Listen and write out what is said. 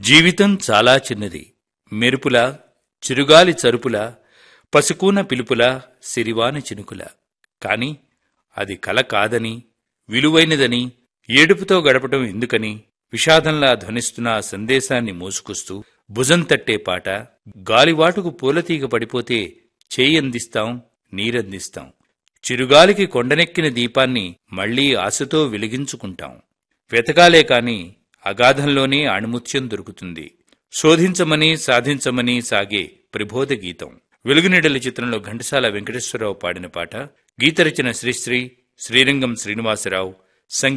జీవితం చాలా చిన్నది మెరుపుల చిరుగాలి చరుపుల పసుకూన పిలుపుల సిరివాని చినుకుల కాని అది కల కాదని విలువైనదని ఏడుపుతో గడపటం ఎందుకని విషాదంలా ధ్వనిస్తున్న ఆ సందేశాన్ని మోసుకొస్తూ భుజం తట్టే పాట గాలివాటుకు పూలతీగ పడిపోతే చేయందిస్తాం నీరందిస్తాం చిరుగాలికి కొండనెక్కిన దీపాన్ని మళ్లీ ఆశతో వెలిగించుకుంటాం వెతకాలే కాని అగాధంలోనే అణుముత్యం దొరుకుతుంది శోధించమని సాధించమని సాగే ప్రబోధ గీతం వెలుగునీడల చిత్రంలో ఘంటసాల వెంకటేశ్వరరావు పాడిన పాట గీతరచన శ్రీశ్రీ శ్రీరంగం శ్రీనివాసరావు